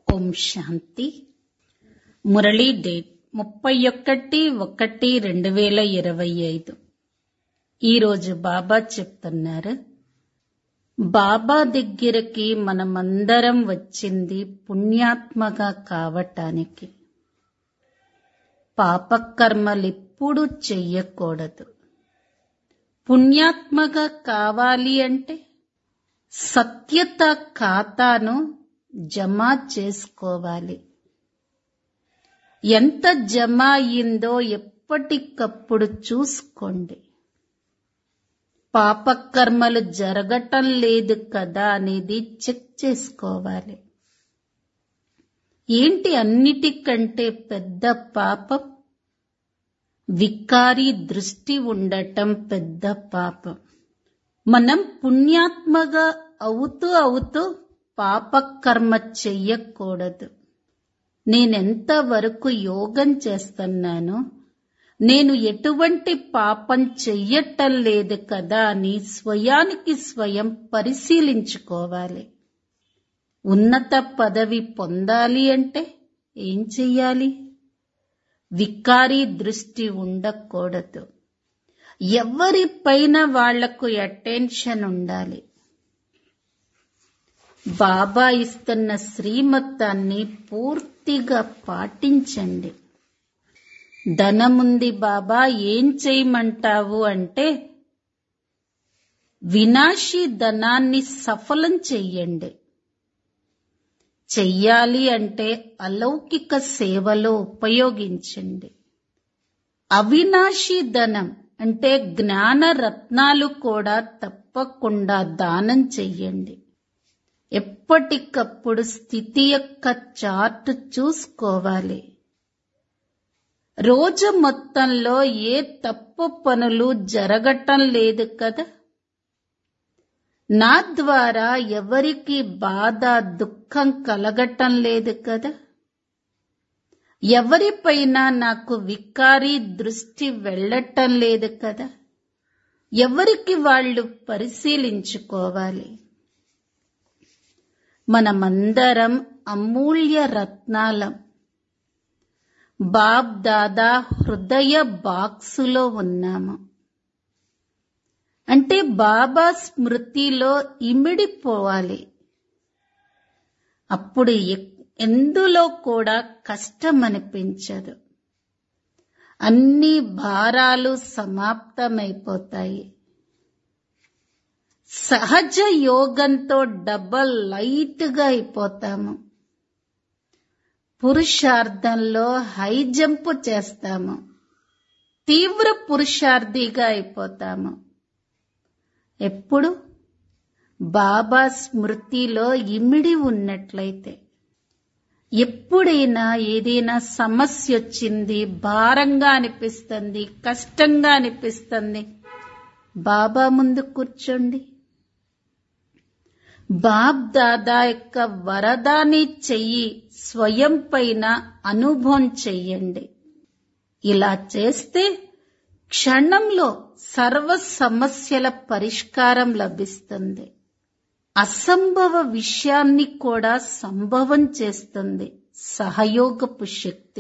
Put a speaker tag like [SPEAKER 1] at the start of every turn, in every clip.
[SPEAKER 1] ఓం శాంతి Murali date ముప్పై ఒకటి ఒకటి రెండు వేల ఇరవై ఐదు ఈరోజు బాబా చెప్తున్నారు బాబా దగ్గరికి మనమందరం వచ్చింది పుణ్యాత్మగా కావటానికి పాపకర్మలెప్పుడు చెయ్యకూడదు పుణ్యాత్మగా కావాలి అంటే సత్యత ఖాతాను జమ చేసుకోవాలి ఎంత జమ అయిందో ఎప్పటికప్పుడు చూసుకోండి పాపకర్మలు జరగటం లేదు కదా అనేది చెక్ చేసుకోవాలి ఏంటి అన్నిటికంటే పెద్ద పాపం వికారి దృష్టి ఉండటం పెద్ద పాపం మనం పుణ్యాత్మగా అవుతూ అవుతూ పాపకర్మ చెయ్యకూడదు నేనెంత వరకు యోగం చేస్తున్నానో నేను ఎటువంటి పాపం చెయ్యటం లేదు కదా అని స్వయానికి స్వయం పరిశీలించుకోవాలి ఉన్నత పదవి పొందాలి అంటే ఏం చెయ్యాలి వికారి దృష్టి ఉండకూడదు ఎవరిపైన వాళ్లకు అటెన్షన్ ఉండాలి బాబా ఇస్తున్న శ్రీమతాన్ని పూర్తిగా పాటించండి ధనముంది బాబా ఏం చేయమంటావు అంటే వినాశీ ధనాన్ని సఫలం చెయ్యండి చెయ్యాలి అంటే అలౌకిక సేవలో ఉపయోగించండి అవినాశీ ధనం అంటే జ్ఞాన రత్నాలు కూడా తప్పకుండా దానం చెయ్యండి ఎప్పటికప్పుడు స్థితి యొక్క చార్ట్ చూసుకోవాలి రోజు మొత్తంలో ఏ తప్పు పనులు జరగటం లేదు కదా నా ద్వారా ఎవరికి బాధ దుఃఖం కలగటం లేదు కదా ఎవరిపైన నాకు వికారి దృష్టి వెళ్ళటం లేదు కదా ఎవరికి వాళ్ళు పరిశీలించుకోవాలి మనమందరం అమూల్య రత్నాలం బాబ్ దాదా హృదయ బాక్సులో ఉన్నాము అంటే బాబా స్మృతిలో ఇమిడిపోవాలి అప్పుడు ఎందులో కూడా కష్టం అనిపించదు అన్ని భారాలు సమాప్తమైపోతాయి సహజ యోగంతో డబల్ లైట్గా అయిపోతాము పురుషార్థంలో హై జంప్ చేస్తాము తీవ్ర పురుషార్థిగా అయిపోతాము ఎప్పుడు బాబా స్మృతిలో ఇమిడి ఉన్నట్లయితే ఎప్పుడైనా ఏదైనా సమస్య వచ్చింది భారంగా అనిపిస్తుంది కష్టంగా అనిపిస్తుంది బాబా ముందు కూర్చోండి బాబ్ దాదా యొక్క వరదాని చెయ్యి స్వయం పైన అనుభవం చెయ్యండి ఇలా చేస్తే క్షణంలో సర్వ సమస్యల పరిష్కారం లభిస్తుంది అసంభవ విషయాన్ని కూడా సంభవం చేస్తుంది సహయోగపు శక్తి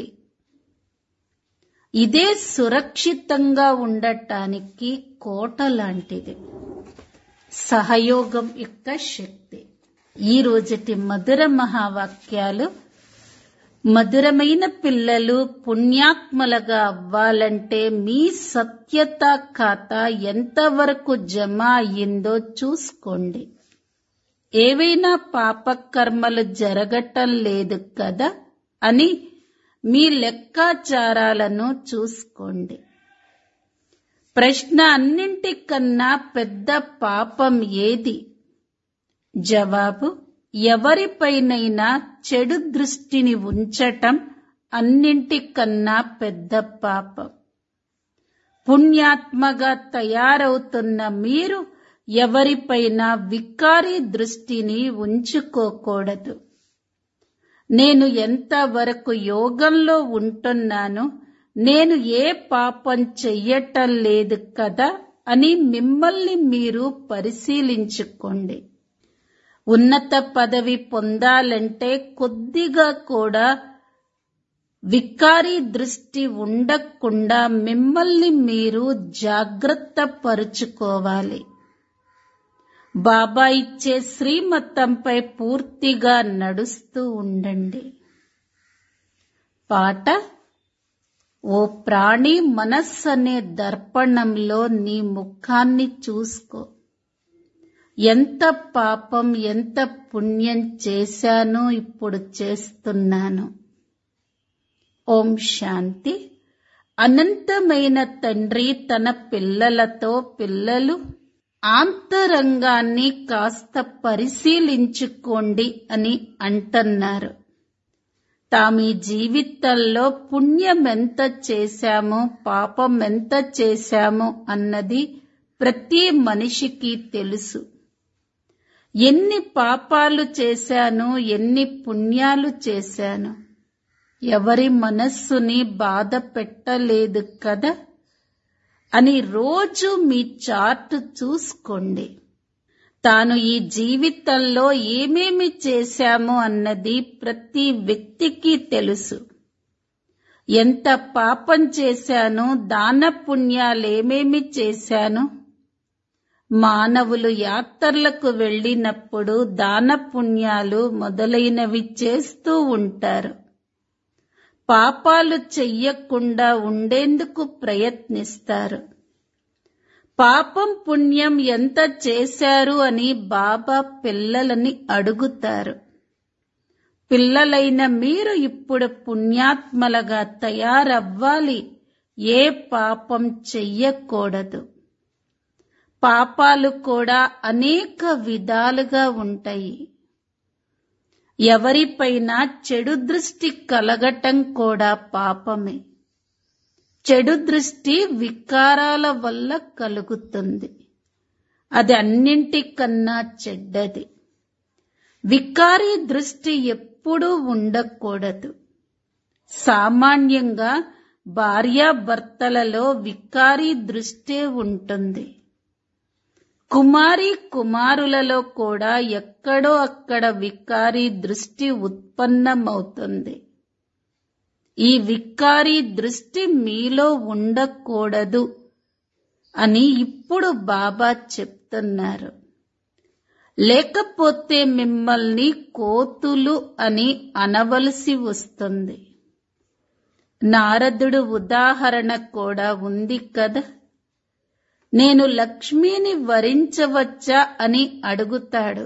[SPEAKER 1] ఇదే సురక్షితంగా ఉండటానికి కోట లాంటిది సహయోగం యొక్క శక్తి ఈ రోజుటి మధుర మహావాక్యాలు మధురమైన పిల్లలు పుణ్యాత్మలుగా అవ్వాలంటే మీ సత్యత ఖాతా ఎంతవరకు జమ అయ్యిందో చూసుకోండి ఏవైనా పాపకర్మలు జరగటం లేదు కదా అని మీ లెక్కాచారాలను చూసుకోండి ప్రశ్న అన్నింటికన్నా పెద్ద పాపం ఏది జవాబు ఎవరిపైనైనా చెడు దృష్టిని ఉంచటం అన్నింటికన్నా పెద్ద పాపం పుణ్యాత్మగా తయారవుతున్న మీరు ఎవరిపైన వికారి దృష్టిని ఉంచుకోకూడదు నేను ఎంతవరకు యోగంలో ఉంటున్నానో నేను ఏ పాపం చెయ్యటం లేదు కదా అని మిమ్మల్ని మీరు పరిశీలించుకోండి ఉన్నత పదవి పొందాలంటే కొద్దిగా కూడా వికారి దృష్టి ఉండకుండా మిమ్మల్ని మీరు జాగ్రత్త పరుచుకోవాలి బాబా ఇచ్చే శ్రీమతంపై పూర్తిగా నడుస్తూ ఉండండి పాట ఓ ప్రాణి మనస్సు అనే దర్పణంలో నీ ముఖాన్ని చూసుకో ఎంత పాపం ఎంత పుణ్యం చేశానో ఇప్పుడు చేస్తున్నాను ఓం శాంతి అనంతమైన తండ్రి తన పిల్లలతో పిల్లలు ఆంతరంగాన్ని కాస్త పరిశీలించుకోండి అని అంటున్నారు తామి జీవితంలో పుణ్యం ఎంత చేశామో పాపం ఎంత చేశామో అన్నది ప్రతి మనిషికి తెలుసు ఎన్ని పాపాలు చేశాను ఎన్ని పుణ్యాలు చేశాను ఎవరి మనస్సుని బాధ పెట్టలేదు కదా అని రోజు మీ చార్ట్ చూసుకోండి తాను ఈ జీవితంలో ఏమేమి చేశామో అన్నది ప్రతి వ్యక్తికి తెలుసు ఎంత పాపం చేశానో దాన పుణ్యాలేమేమి చేశాను మానవులు యాత్రలకు వెళ్ళినప్పుడు దాన పుణ్యాలు మొదలైనవి చేస్తూ ఉంటారు పాపాలు చెయ్యకుండా ఉండేందుకు ప్రయత్నిస్తారు పాపం పుణ్యం ఎంత చేశారు అని బాబా పిల్లలని అడుగుతారు పిల్లలైన మీరు ఇప్పుడు పుణ్యాత్మలుగా తయారవ్వాలి ఏ పాపం చెయ్యకూడదు పాపాలు కూడా అనేక విధాలుగా ఉంటాయి ఎవరిపైన చెడు దృష్టి కలగటం కూడా పాపమే చెడు దృష్టి వికారాల వల్ల కలుగుతుంది అది అన్నింటికన్నా చెడ్డది వికారి దృష్టి ఎప్పుడూ ఉండకూడదు సామాన్యంగా భార్యాభర్తలలో వికారి దృష్టే ఉంటుంది కుమారి కుమారులలో కూడా ఎక్కడో అక్కడ వికారి దృష్టి ఉత్పన్నమవుతుంది ఈ వికారి దృష్టి మీలో ఉండకూడదు అని ఇప్పుడు బాబా చెప్తున్నారు లేకపోతే మిమ్మల్ని కోతులు అని అనవలసి వస్తుంది నారదుడు ఉదాహరణ కూడా ఉంది కదా నేను లక్ష్మిని వరించవచ్చా అని అడుగుతాడు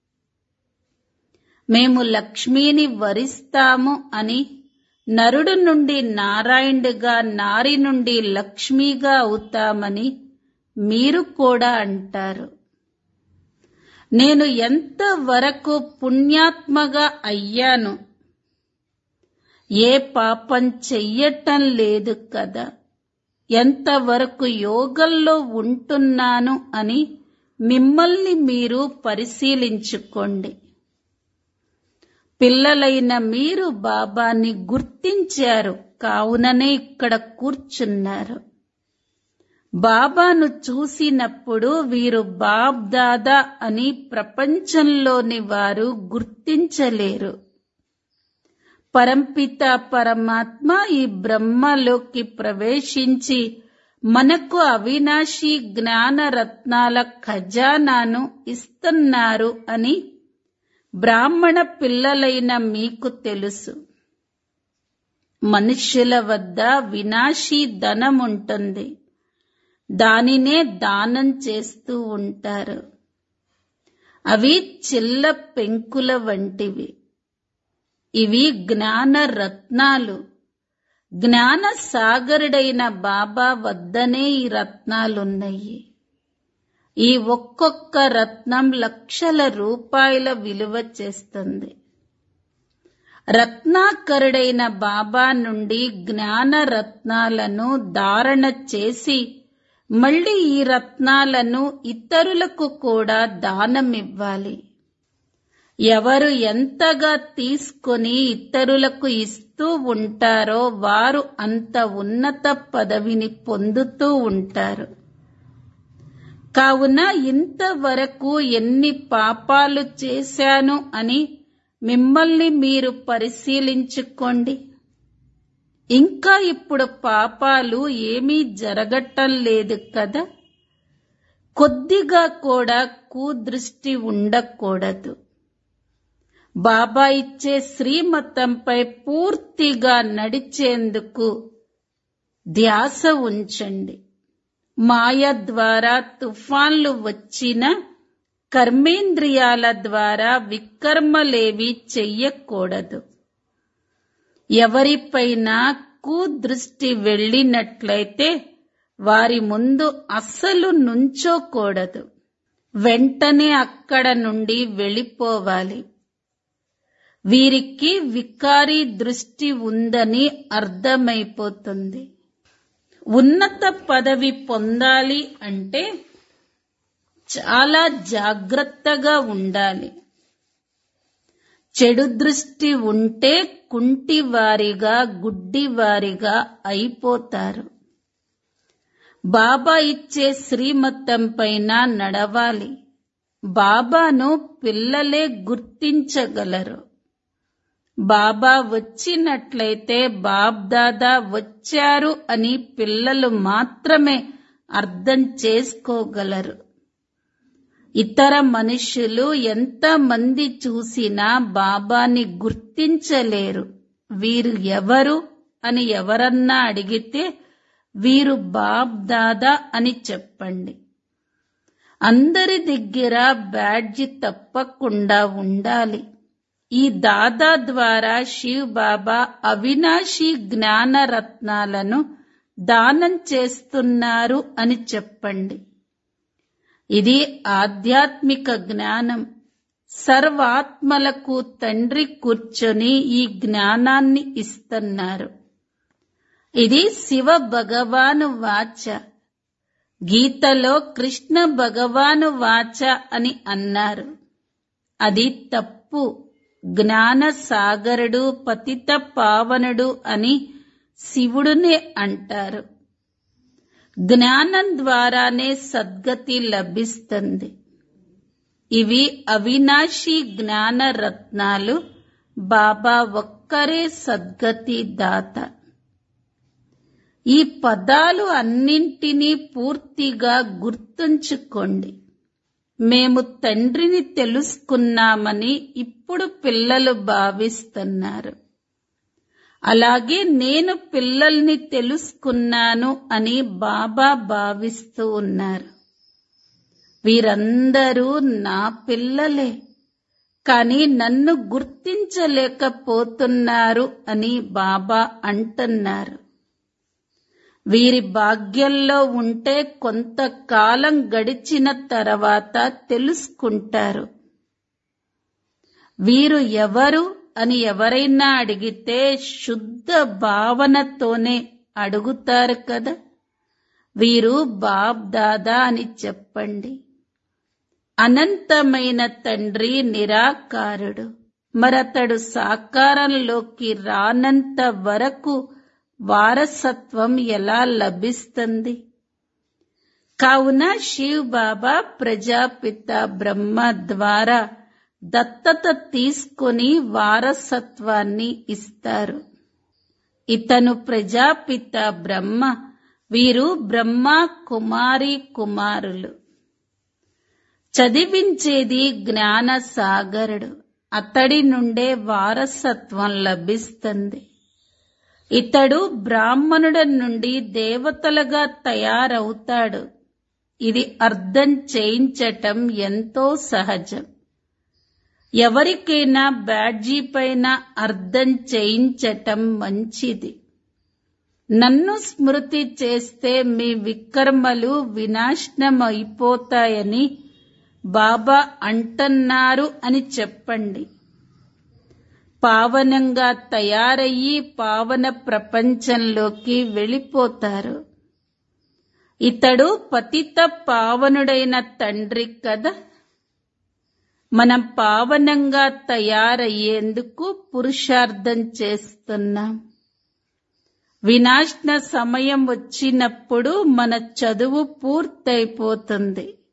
[SPEAKER 1] మేము లక్ష్మిని వరిస్తాము అని నరుడు నుండి నారాయణుడిగా నారి నుండి లక్ష్మిగా అవుతామని మీరు కూడా అంటారు నేను ఎంత వరకు పుణ్యాత్మగా అయ్యాను ఏ పాపం చెయ్యటం లేదు కదా ఎంతవరకు యోగంలో ఉంటున్నాను అని మిమ్మల్ని మీరు పరిశీలించుకోండి పిల్లలైన మీరు బాబాని గుర్తించారు కావుననే ఇక్కడ కూర్చున్నారు బాబాను చూసినప్పుడు వీరు బాబ్ దాదా అని ప్రపంచంలోని వారు గుర్తించలేరు పరంపిత పరమాత్మ ఈ బ్రహ్మలోకి ప్రవేశించి మనకు అవినాశి జ్ఞాన రత్నాల ఖజానాను ఇస్తున్నారు అని బ్రాహ్మణ పిల్లలైన మీకు తెలుసు మనుష్యుల వద్ద వినాశీ ధనం ఉంటుంది దానినే దానం చేస్తూ ఉంటారు అవి చిల్ల పెంకుల వంటివి ఇవి జ్ఞాన రత్నాలు జ్ఞాన సాగరుడైన బాబా వద్దనే ఈ రత్నాలున్నాయి ఈ ఒక్కొక్క రత్నం లక్షల రూపాయల విలువ చేస్తుంది రత్నాకరుడైన బాబా నుండి జ్ఞాన రత్నాలను ధారణ చేసి మళ్ళీ ఈ రత్నాలను ఇతరులకు కూడా దానమివ్వాలి ఎవరు ఎంతగా తీసుకొని ఇతరులకు ఇస్తూ ఉంటారో వారు అంత ఉన్నత పదవిని పొందుతూ ఉంటారు కావున ఇంతవరకు ఎన్ని పాపాలు చేశాను అని మిమ్మల్ని మీరు పరిశీలించుకోండి ఇంకా ఇప్పుడు పాపాలు ఏమీ జరగటం లేదు కదా కొద్దిగా కూడా కుదృష్టి ఉండకూడదు బాబా ఇచ్చే శ్రీమతంపై పూర్తిగా నడిచేందుకు ధ్యాస ఉంచండి మాయ ద్వారా తుఫాన్లు వచ్చిన కర్మేంద్రియాల ద్వారా వికర్మలేవి చెయ్యకూడదు ఎవరిపైన కుదృష్టి వెళ్ళినట్లయితే వారి ముందు అస్సలు నుంచోకూడదు వెంటనే అక్కడ నుండి వెళ్ళిపోవాలి వీరికి వికారి దృష్టి ఉందని అర్థమైపోతుంది ఉన్నత పదవి పొందాలి అంటే చాలా జాగ్రత్తగా ఉండాలి చెడు దృష్టి ఉంటే కుంటివారిగా గుడ్డివారిగా అయిపోతారు బాబా ఇచ్చే శ్రీమతం పైన నడవాలి బాబాను పిల్లలే గుర్తించగలరు బాబా వచ్చినట్లయితే బాబ్దాదా వచ్చారు అని పిల్లలు మాత్రమే అర్థం చేసుకోగలరు ఇతర మనుషులు ఎంత మంది చూసినా బాబాని గుర్తించలేరు వీరు ఎవరు అని ఎవరన్నా అడిగితే వీరు బాబ్ దాదా అని చెప్పండి అందరి దగ్గర బ్యాడ్జి తప్పకుండా ఉండాలి ఈ దాదా ద్వారా శివ్ బాబా అవినాశి జ్ఞాన రత్నాలను దానం చేస్తున్నారు అని చెప్పండి ఇది ఆధ్యాత్మిక జ్ఞానం సర్వాత్మలకు తండ్రి కూర్చొని ఈ జ్ఞానాన్ని ఇస్తున్నారు ఇది శివ భగవాను వాచ గీతలో కృష్ణ భగవాను వాచ అని అన్నారు అది తప్పు జ్ఞాన సాగరుడు పతిత పావనుడు అని శివుడునే అంటారు జ్ఞానం ద్వారానే సద్గతి లభిస్తుంది ఇవి అవినాశి జ్ఞాన రత్నాలు బాబా ఒక్కరే సద్గతి దాత ఈ పదాలు అన్నింటినీ పూర్తిగా గుర్తుంచుకోండి మేము తండ్రిని తెలుసుకున్నామని ఇప్పుడు పిల్లలు భావిస్తున్నారు అలాగే నేను పిల్లల్ని తెలుసుకున్నాను అని బాబా భావిస్తూ ఉన్నారు వీరందరూ నా పిల్లలే కానీ నన్ను గుర్తించలేకపోతున్నారు అని బాబా అంటున్నారు వీరి భాగ్యంలో ఉంటే కొంతకాలం గడిచిన తర్వాత తెలుసుకుంటారు వీరు ఎవరు అని ఎవరైనా అడిగితే శుద్ధ భావనతోనే అడుగుతారు కదా వీరు బాబ్ దాదా అని చెప్పండి అనంతమైన తండ్రి నిరాకారుడు మరతడు సాకారంలోకి రానంత వరకు వారసత్వం ఎలా లభిస్తుంది కావున శివ్ బాబా ప్రజాపిత బ్రహ్మ ద్వారా దత్తత తీసుకొని వారసత్వాన్ని ఇస్తారు ఇతను ప్రజాపిత బ్రహ్మ వీరు బ్రహ్మ కుమారి కుమారులు చదివించేది జ్ఞాన సాగరుడు అతడి నుండే వారసత్వం లభిస్తుంది ఇతడు బ్రాహ్మణుడ నుండి దేవతలుగా తయారవుతాడు ఇది అర్థం చేయించటం ఎంతో సహజం ఎవరికైనా బ్యాడ్జీ పైన అర్థం చేయించటం మంచిది నన్ను స్మృతి చేస్తే మీ వికర్మలు వినాశనం అయిపోతాయని బాబా అంటున్నారు అని చెప్పండి పావనంగా తయారయ్యి పావన ప్రపంచంలోకి వెళ్ళిపోతారు ఇతడు పతిత పావనుడైన తండ్రి కదా మనం పావనంగా తయారయ్యేందుకు పురుషార్థం చేస్తున్నాం వినాశన సమయం వచ్చినప్పుడు మన చదువు పూర్తయిపోతుంది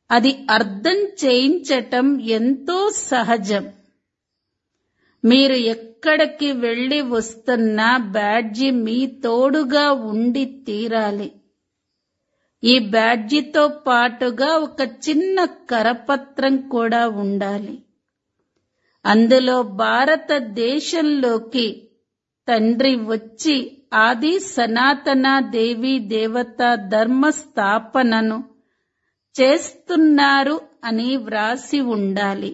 [SPEAKER 1] అది అర్థం చేయించటం ఎంతో సహజం మీరు ఎక్కడికి వెళ్ళి వస్తున్నా బ్యాడ్జి మీ తోడుగా ఉండి తీరాలి ఈ బ్యాడ్జితో పాటుగా ఒక చిన్న కరపత్రం కూడా ఉండాలి అందులో భారతదేశంలోకి తండ్రి వచ్చి ఆది సనాతన దేవి దేవత ధర్మ స్థాపనను చేస్తున్నారు అని వ్రాసి ఉండాలి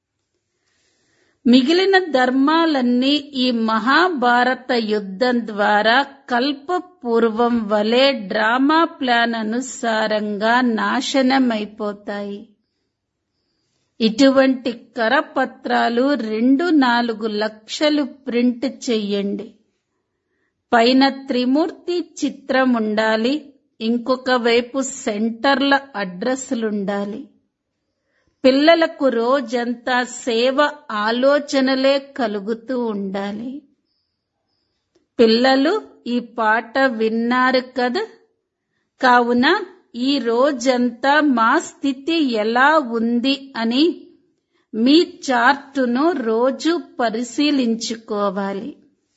[SPEAKER 1] మిగిలిన ధర్మాలన్నీ ఈ మహాభారత యుద్ధం ద్వారా కల్పపూర్వం వలె డ్రామా ప్లాన్ అనుసారంగా నాశనమైపోతాయి ఇటువంటి కరపత్రాలు రెండు నాలుగు లక్షలు ప్రింట్ చెయ్యండి పైన త్రిమూర్తి చిత్రం ఉండాలి ఇంకొక వైపు సెంటర్ల అడ్రస్లుండాలి పిల్లలకు రోజంతా సేవ ఆలోచనలే కలుగుతూ ఉండాలి పిల్లలు ఈ పాట విన్నారు కదా కావున ఈ రోజంతా మా స్థితి ఎలా ఉంది అని మీ చార్టును రోజు పరిశీలించుకోవాలి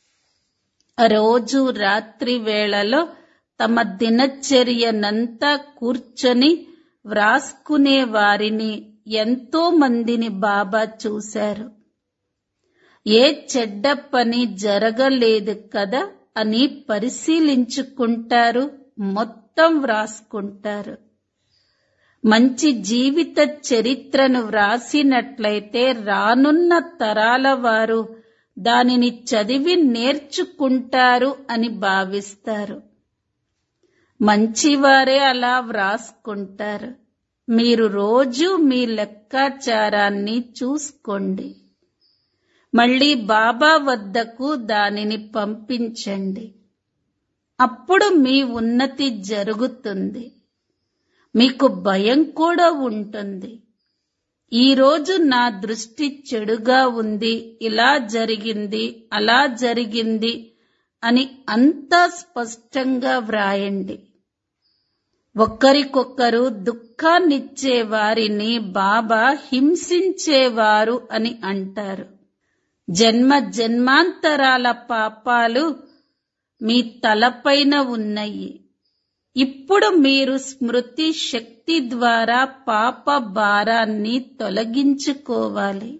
[SPEAKER 1] రోజు రాత్రి వేళలో తమ దినచర్యనంతా కూర్చొని వ్రాసుకునే వారిని ఎంతో మందిని బాబా చూశారు ఏ చెడ్డ పని జరగలేదు కదా అని పరిశీలించుకుంటారు మొత్తం వ్రాసుకుంటారు మంచి జీవిత చరిత్రను వ్రాసినట్లయితే రానున్న తరాల వారు దానిని చదివి నేర్చుకుంటారు అని భావిస్తారు మంచివారే అలా వ్రాసుకుంటారు మీరు రోజు మీ లెక్కాచారాన్ని చూసుకోండి మళ్ళీ బాబా వద్దకు దానిని పంపించండి అప్పుడు మీ ఉన్నతి జరుగుతుంది మీకు భయం కూడా ఉంటుంది ఈ రోజు నా దృష్టి చెడుగా ఉంది ఇలా జరిగింది అలా జరిగింది అని అంతా స్పష్టంగా వ్రాయండి ఒకరికొకరు దుఃఖాన్నిచ్చే వారిని బాబా హింసించేవారు అని అంటారు జన్మ జన్మాంతరాల పాపాలు మీ తలపైన ఉన్నాయి ఇప్పుడు మీరు స్మృతి శక్తి ద్వారా పాప భారాన్ని తొలగించుకోవాలి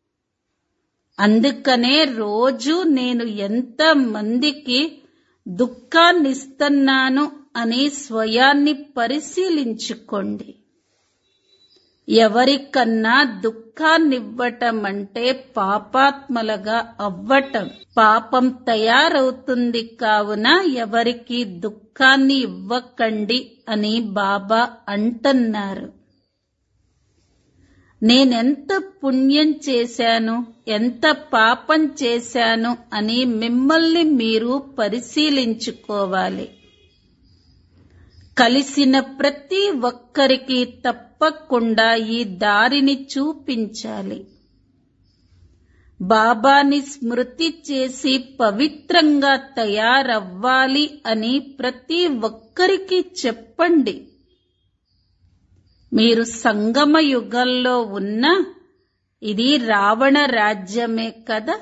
[SPEAKER 1] అందుకనే రోజు నేను ఎంత మందికి దుఃఖాన్నిస్తున్నాను అని స్వయాన్ని పరిశీలించుకోండి ఎవరికన్నా దుఃఖాన్నివ్వటం అంటే పాపాత్మలుగా అవ్వటం పాపం తయారవుతుంది కావున ఎవరికి దుఃఖాన్ని ఇవ్వకండి అని బాబా అంటున్నారు నేనెంత పుణ్యం చేశాను ఎంత పాపం చేశాను అని మిమ్మల్ని మీరు పరిశీలించుకోవాలి కలిసిన ప్రతి ఒక్కరికి తప్పకుండా ఈ దారిని చూపించాలి బాబాని స్మృతి చేసి పవిత్రంగా తయారవ్వాలి అని ప్రతి ఒక్కరికి చెప్పండి మీరు సంగమ యుగంలో ఉన్న ఇది రావణ రాజ్యమే కదా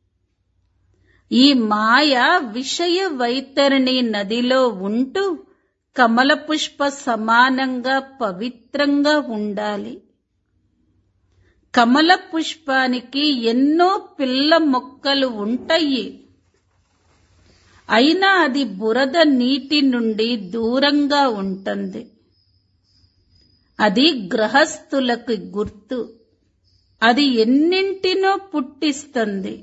[SPEAKER 1] ఈ మాయ విషయ వైతరిణి నదిలో ఉంటూ కమల పుష్ప సమానంగా పవిత్రంగా ఉండాలి కమల పుష్పానికి ఎన్నో పిల్ల మొక్కలు ఉంటాయి అయినా అది బురద నీటి నుండి దూరంగా ఉంటుంది అది గ్రహస్థులకు గుర్తు అది ఎన్నింటినో పుట్టిస్తుంది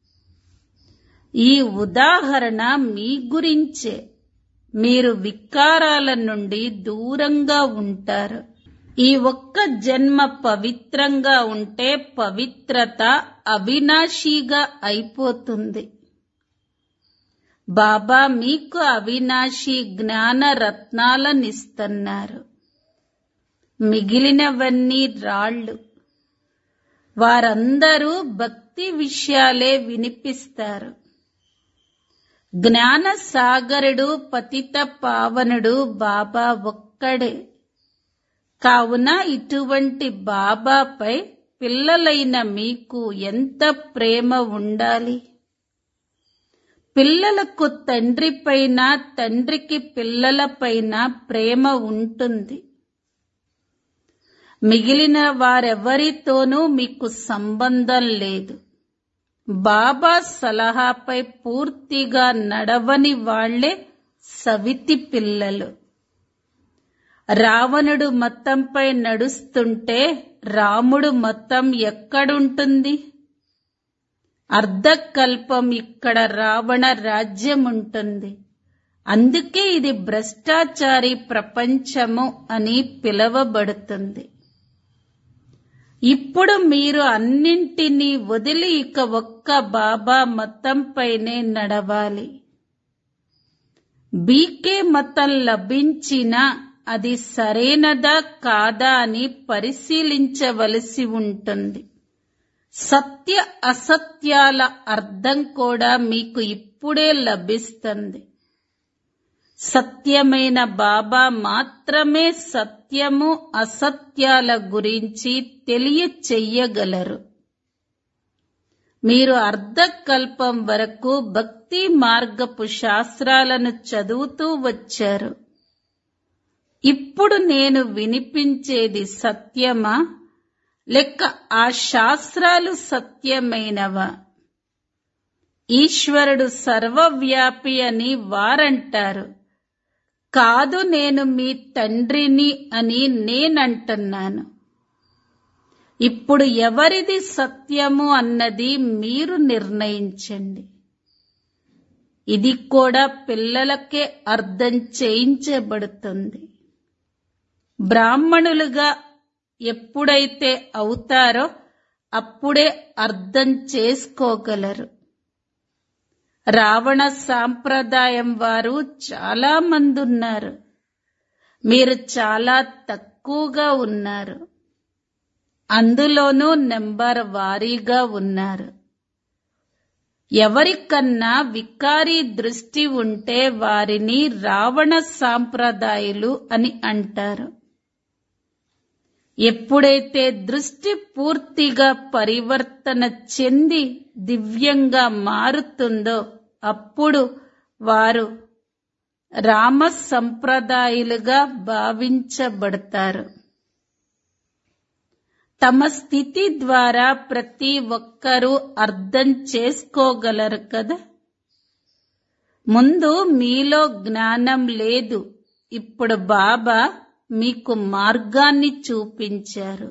[SPEAKER 1] ఈ ఉదాహరణ మీ గురించే మీరు వికారాల నుండి దూరంగా ఉంటారు ఈ ఒక్క జన్మ పవిత్రంగా ఉంటే పవిత్రత అవినాశిగా అయిపోతుంది బాబా మీకు అవినాశి జ్ఞాన రత్నాలనిస్తున్నారు మిగిలినవన్నీ రాళ్ళు వారందరూ భక్తి విషయాలే వినిపిస్తారు జ్ఞాన సాగరుడు పతిత పావనుడు బాబా ఒక్కడే కావున ఇటువంటి బాబాపై పిల్లలైన మీకు ఎంత ప్రేమ ఉండాలి పిల్లలకు తండ్రిపైన తండ్రికి పిల్లలపైన ప్రేమ ఉంటుంది మిగిలిన వారెవరితోనూ మీకు సంబంధం లేదు బాబా సలహాపై పూర్తిగా నడవని వాళ్లే సవితి పిల్లలు రావణుడు మతంపై నడుస్తుంటే రాముడు మతం ఎక్కడుంటుంది అర్ధకల్పం ఇక్కడ రావణ రాజ్యం ఉంటుంది అందుకే ఇది భ్రష్టాచారి ప్రపంచము అని పిలవబడుతుంది ఇప్పుడు మీరు అన్నింటినీ వదిలి ఇక ఒక్క బాబా మతంపైనే నడవాలి బీకే మతం లభించినా అది సరైనదా కాదా అని పరిశీలించవలసి ఉంటుంది సత్య అసత్యాల అర్థం కూడా మీకు ఇప్పుడే లభిస్తుంది సత్యమైన బాబా మాత్రమే సత్యము అసత్యాల గురించి తెలియచెయ్యగలరు మీరు అర్ధకల్పం వరకు భక్తి మార్గపు శాస్త్రాలను చదువుతూ వచ్చారు ఇప్పుడు నేను వినిపించేది సత్యమా లెక్క ఆ శాస్త్రాలు సత్యమైనవా ఈశ్వరుడు సర్వవ్యాపి అని వారంటారు కాదు నేను మీ తండ్రిని అని నేనంటున్నాను ఇప్పుడు ఎవరిది సత్యము అన్నది మీరు నిర్ణయించండి ఇది కూడా పిల్లలకే అర్థం చేయించబడుతుంది బ్రాహ్మణులుగా ఎప్పుడైతే అవుతారో అప్పుడే అర్థం చేసుకోగలరు రావణ సాంప్రదాయం వారు చాలా మంది ఉన్నారు మీరు చాలా తక్కువగా ఉన్నారు అందులోనూ నెంబర్ వారీగా ఉన్నారు ఎవరికన్నా వికారీ దృష్టి ఉంటే వారిని రావణ సాంప్రదాయులు అని అంటారు ఎప్పుడైతే దృష్టి పూర్తిగా పరివర్తన చెంది దివ్యంగా మారుతుందో అప్పుడు వారు రామ సంప్రదాయులుగా భావించబడతారు తమ స్థితి ద్వారా ప్రతి ఒక్కరూ అర్థం చేసుకోగలరు కదా ముందు మీలో జ్ఞానం లేదు ఇప్పుడు బాబా మీకు మార్గాన్ని చూపించారు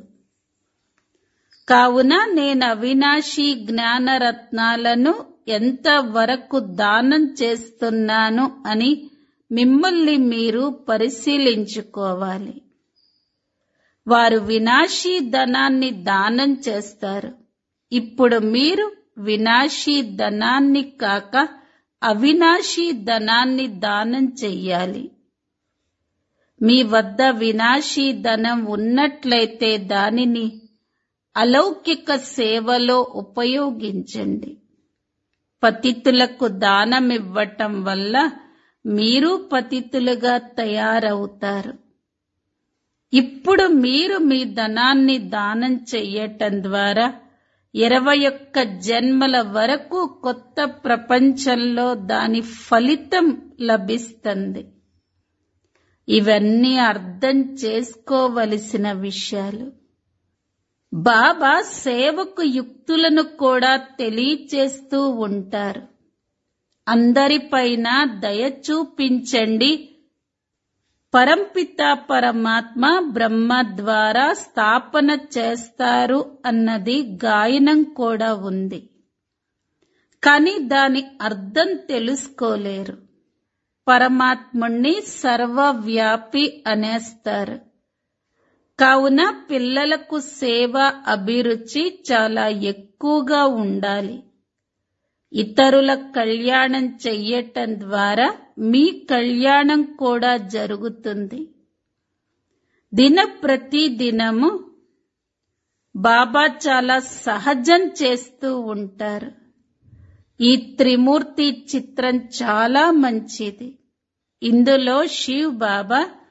[SPEAKER 1] కావున నేను అవినాశి జ్ఞానరత్నాలను ఎంత వరకు దానం చేస్తున్నాను అని మిమ్మల్ని మీరు పరిశీలించుకోవాలి వారు వినాశీ ధనాన్ని దానం చేస్తారు ఇప్పుడు మీరు వినాశీ ధనాన్ని కాక అవినాశీ ధనాన్ని దానం చెయ్యాలి మీ వద్ద వినాశీ ధనం ఉన్నట్లయితే దానిని అలౌకిక సేవలో ఉపయోగించండి పతితులకు దానమివ్వటం వల్ల మీరు పతితులుగా తయారవుతారు ఇప్పుడు మీరు మీ ధనాన్ని దానం చెయ్యటం ద్వారా ఇరవై ఒక్క జన్మల వరకు కొత్త ప్రపంచంలో దాని ఫలితం లభిస్తుంది ఇవన్నీ అర్థం చేసుకోవలసిన విషయాలు బాబా సేవకు యుక్తులను కూడా తెలియచేస్తూ ఉంటారు అందరిపైన దయ చూపించండి పరంపిత పరమాత్మ బ్రహ్మ ద్వారా స్థాపన చేస్తారు అన్నది గాయనం కూడా ఉంది కానీ దాని అర్థం తెలుసుకోలేరు పరమాత్ముణ్ణి సర్వవ్యాపి అనేస్తారు కావున పిల్లలకు సేవ అభిరుచి చాలా ఎక్కువగా ఉండాలి ఇతరుల కళ్యాణం చెయ్యటం ద్వారా మీ కళ్యాణం కూడా జరుగుతుంది దిన ప్రతి దినము బాబా చాలా సహజం చేస్తూ ఉంటారు ఈ త్రిమూర్తి చిత్రం చాలా మంచిది ఇందులో శివ్ బాబా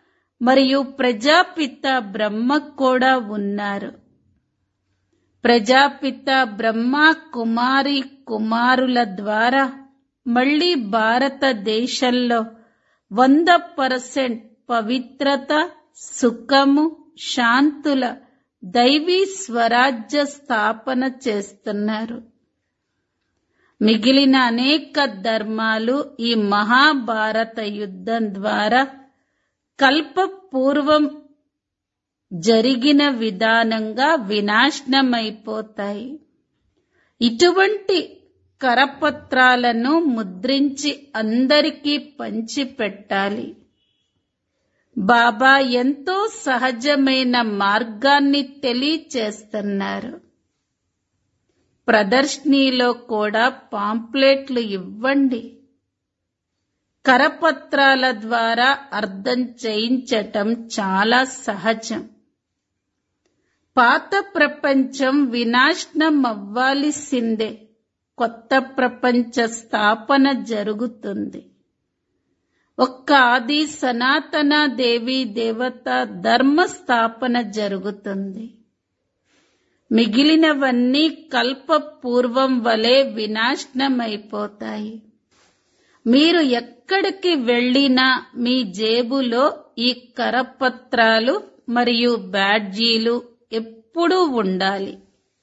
[SPEAKER 1] మరియు ప్రజాపిత బ్రహ్మ కూడా ఉన్నారు ప్రజాపిత బ్రహ్మ కుమారి కుమారుల ద్వారా మళ్ళీ భారతదేశంలో వంద పర్సెంట్ పవిత్రత సుఖము శాంతుల దైవీ స్వరాజ్య స్థాపన చేస్తున్నారు మిగిలిన అనేక ధర్మాలు ఈ మహాభారత యుద్ధం ద్వారా కల్పపూర్వం జరిగిన విధానంగా వినాశనమైపోతాయి ఇటువంటి కరపత్రాలను ముద్రించి అందరికీ పంచిపెట్టాలి బాబా ఎంతో సహజమైన మార్గాన్ని తెలియచేస్తున్నారు ప్రదర్శనీలో కూడా పాంప్లెట్లు ఇవ్వండి కరపత్రాల ద్వారా అర్థం చేయించటం చాలా సహజం పాత ప్రపంచం వినాశనం అవ్వాల్సిందే కొత్త ప్రపంచ స్థాపన జరుగుతుంది ఒక్క ఆది సనాతన దేవి దేవత ధర్మ స్థాపన జరుగుతుంది మిగిలినవన్నీ కల్ప పూర్వం వలె వినాశనమైపోతాయి మీరు ఎక్కడికి వెళ్ళినా మీ జేబులో ఈ కరపత్రాలు మరియు బ్యాడ్జీలు ఎప్పుడూ ఉండాలి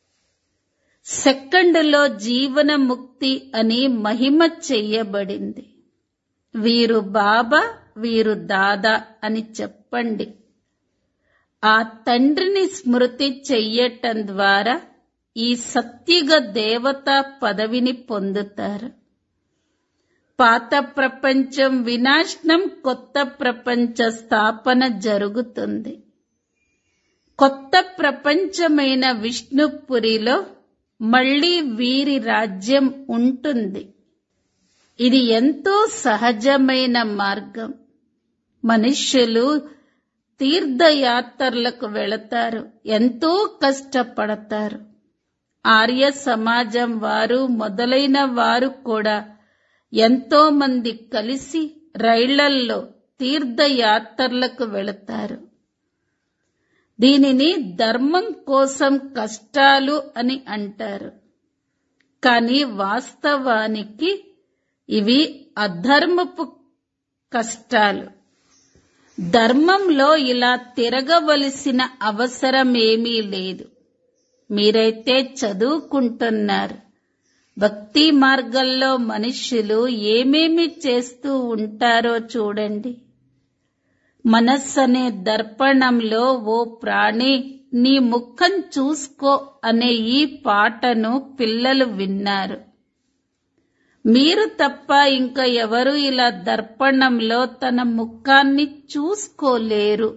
[SPEAKER 1] సెకండులో జీవన ముక్తి అని మహిమ చెయ్యబడింది వీరు బాబా వీరు దాదా అని చెప్పండి ఆ తండ్రిని స్మృతి చెయ్యటం ద్వారా ఈ సత్యుగ దేవత పదవిని పొందుతారు పాత ప్రపంచం వినాశనం కొత్త ప్రపంచ స్థాపన జరుగుతుంది కొత్త ప్రపంచమైన విష్ణుపురిలో మళ్ళీ వీరి రాజ్యం ఉంటుంది ఇది ఎంతో సహజమైన మార్గం మనుష్యులు తీర్థయాత్రలకు వెళతారు ఎంతో కష్టపడతారు ఆర్య సమాజం వారు మొదలైన వారు కూడా ఎంతో మంది కలిసి రైళ్లల్లో తీర్థయాత్రలకు వెళతారు దీనిని ధర్మం కోసం కష్టాలు అని అంటారు కానీ వాస్తవానికి ఇవి అధర్మపు కష్టాలు ధర్మంలో ఇలా తిరగవలసిన అవసరమేమీ లేదు మీరైతే చదువుకుంటున్నారు భక్తి మార్గంలో మనుష్యులు ఏమేమి చేస్తూ ఉంటారో చూడండి మనస్సనే దర్పణంలో ఓ ప్రాణి నీ ముఖం చూసుకో అనే ఈ పాటను పిల్లలు విన్నారు మీరు తప్ప ఇంకా ఎవరు ఇలా దర్పణంలో తన ముఖాన్ని చూసుకోలేరు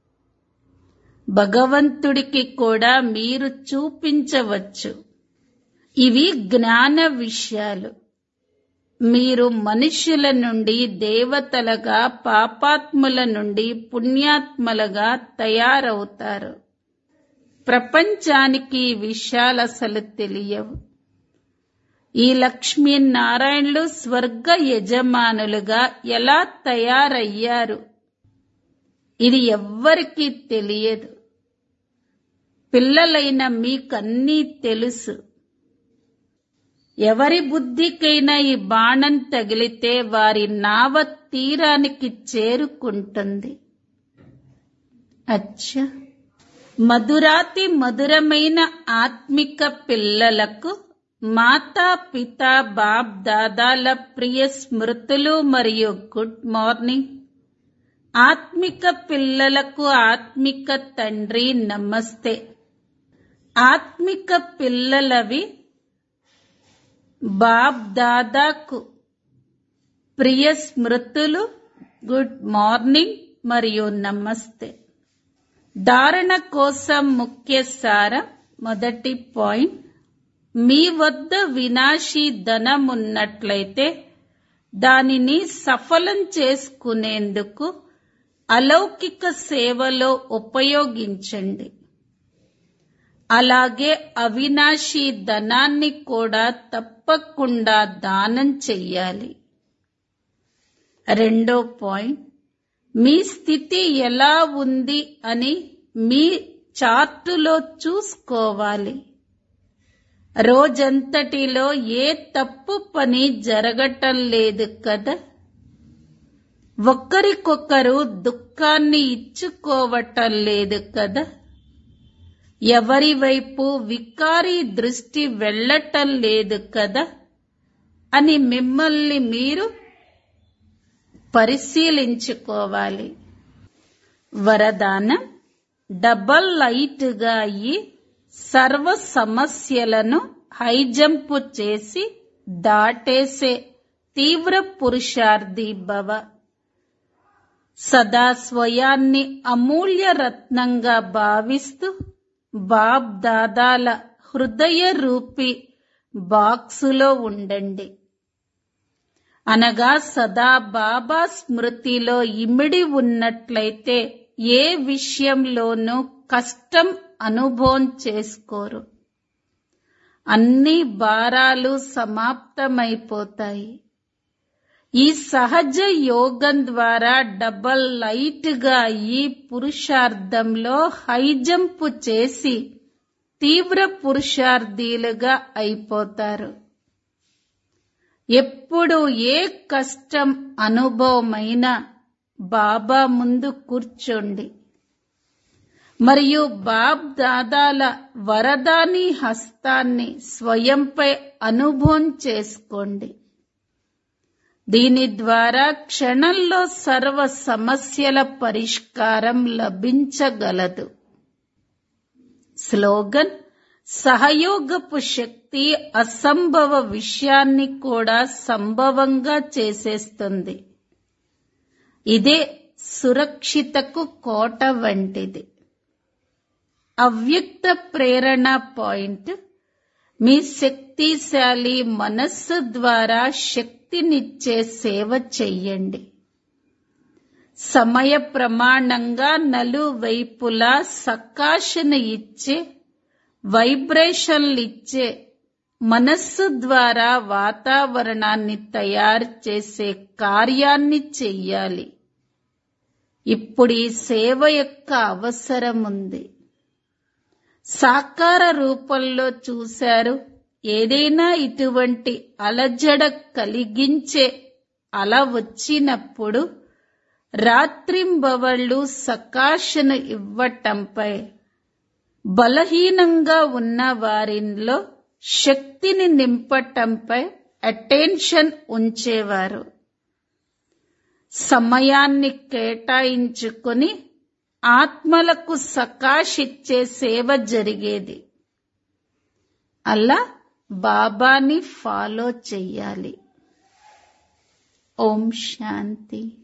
[SPEAKER 1] భగవంతుడికి కూడా మీరు చూపించవచ్చు ఇవి జ్ఞాన విషయాలు మీరు మనుష్యుల నుండి దేవతలుగా పాపాత్ముల నుండి పుణ్యాత్మలుగా తయారవుతారు ప్రపంచానికి ఈ విషయాలు అసలు తెలియవు ఈ లక్ష్మీనారాయణులు స్వర్గ యజమానులుగా ఎలా తయారయ్యారు ఇది ఎవ్వరికీ తెలియదు పిల్లలైన మీకన్నీ తెలుసు ఎవరి బుద్ధికైనా ఈ బాణం తగిలితే వారి నావ తీరానికి చేరుకుంటుంది అచ్చా మధురాతి మధురమైన ఆత్మిక పిల్లలకు మాతా పిత బాప్ దాదాల ప్రియ స్మృతులు మరియు గుడ్ మార్నింగ్ ఆత్మిక పిల్లలకు ఆత్మిక తండ్రి నమస్తే ఆత్మిక పిల్లలవి బాప్ దాదాకు ప్రియ స్మృతులు గుడ్ మార్నింగ్ మరియు నమస్తే ధారణ కోసం ముఖ్య సారం మొదటి పాయింట్ మీ వద్ద వినాశీ ధనం ఉన్నట్లయితే దానిని సఫలం చేసుకునేందుకు అలౌకిక సేవలో ఉపయోగించండి అలాగే అవినాశీ ధనాన్ని కూడా తప్పకుండా దానం చెయ్యాలి రెండో పాయింట్ మీ స్థితి ఎలా ఉంది అని మీ చార్టులో చూసుకోవాలి రోజంతటిలో ఏ తప్పు పని జరగటం లేదు కదా ఒక్కరికొకరు దుఃఖాన్ని ఇచ్చుకోవటం లేదు కదా ఎవరి వైపు వికారి దృష్టి వెళ్ళటం లేదు కదా అని మిమ్మల్ని మీరు పరిశీలించుకోవాలి వరదానం డబల్ లైట్గా అయ్యి సర్వ సమస్యలను హైజంపు చేసి దాటేసే తీవ్ర పురుషార్థి భవ సదా స్వయాన్ని అమూల్య రత్నంగా భావిస్తూ బాబ్ దాదాల హృదయ రూపి బాక్సులో ఉండండి అనగా సదా బాబా స్మృతిలో ఇమిడి ఉన్నట్లయితే ఏ విషయంలోనూ కష్టం అనుభవం చేసుకోరు అన్ని భారాలు సమాప్తమైపోతాయి ఈ సహజ యోగం ద్వారా డబల్ లైట్ గా ఈ పురుషార్థంలో హైజంపు చేసి తీవ్ర పురుషార్థీలుగా అయిపోతారు ఎప్పుడు ఏ కష్టం అనుభవమైనా బాబా ముందు కూర్చోండి మరియు బాబ్ దాదాల వరదాని హస్తాన్ని స్వయంపై అనుభవం చేసుకోండి దీని ద్వారా క్షణంలో సర్వ సమస్యల పరిష్కారం లభించగలదు స్లోగన్ సహయోగపు శక్తి అసంభవ విషయాన్ని కూడా సంభవంగా చేసేస్తుంది ఇదే సురక్షితకు కోట వంటిది అవ్యక్త ప్రేరణ పాయింట్ మీ శక్తిశాలి మనస్సు ద్వారా శక్తినిచ్చే సేవ చెయ్యండి సమయ ప్రమాణంగా నలువైపులా సకాశను ఇచ్చే వైబ్రేషన్లు ఇచ్చే మనస్సు ద్వారా వాతావరణాన్ని తయారు చేసే కార్యాన్ని చెయ్యాలి ఇప్పుడు ఈ సేవ యొక్క అవసరం ఉంది సాకార రూపంలో చూశారు ఏదైనా ఇటువంటి అలజడ కలిగించే అల వచ్చినప్పుడు రాత్రింబవళ్ళు సకాశను ఇవ్వటంపై బలహీనంగా ఉన్న వారిలో శక్తిని నింపటంపై అటెన్షన్ ఉంచేవారు సమయాన్ని కేటాయించుకొని ఆత్మలకు సకాషిచ్చే సేవ జరిగేది అలా బాబాని ఫాలో చెయ్యాలి ఓం శాంతి